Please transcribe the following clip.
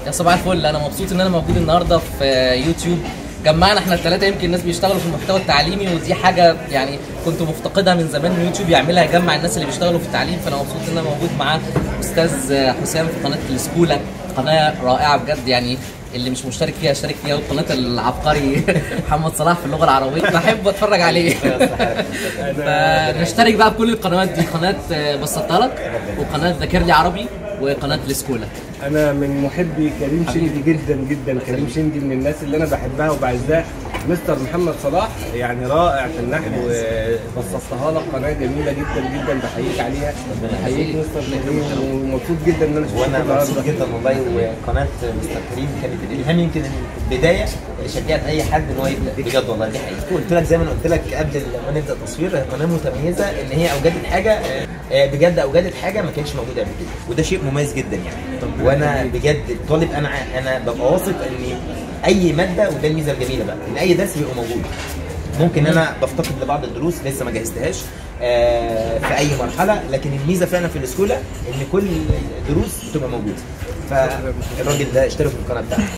يا صباح الفل انا مبسوط ان انا موجود النهارده في يوتيوب جمعنا احنا الثلاثه يمكن الناس بيشتغلوا في المحتوى التعليمي ودي حاجه يعني كنت مفتقدها من زمان ان يوتيوب يعملها يجمع الناس اللي بيشتغلوا في التعليم فانا مبسوط ان انا موجود مع استاذ حسام في قناه السكولا قناه رائعه بجد يعني اللي مش مشترك فيها اشترك فيها وقناه العبقري محمد صلاح في اللغه العربيه بحب اتفرج عليه فنشترك بقى بكل القنوات دي قناه بسطها لك وقناه ذاكر لي عربي وقناه السكولا انا من محبي كريم شندي جدا جدا كريم شندي من الناس اللي انا بحبها وبعزها مستر محمد صلاح يعني رائع في النحو وبسطتها لك قناه جميله جدا جدا بحييك عليها بحييك مستر كريم ومبسوط جدا ان انا شفتك وانا مبسوط النهارده جدا والله وقناه مستر كريم كانت الالهام يمكن البدايه اللي شجعت اي حد ان هو يبدا بجد والله دي حقيقه قلت لك زي ما أنا قلت لك قبل ما نبدا تصوير قناه متميزه ان هي اوجدت حاجه آه، بجد اوجدت حاجه ما كانتش موجوده قبل كده وده شيء مميز جدا يعني وانا بجد طالب انا انا ببقى واثق ان اي ماده وده الميزه الجميله بقى ان اي درس بيبقى موجود ممكن انا بفتقد لبعض الدروس لسه ما جهزتهاش آه، في اي مرحله لكن الميزه فعلا في الاسكولا ان كل الدروس بتبقى موجوده فالراجل ده اشترك في القناه بتاعته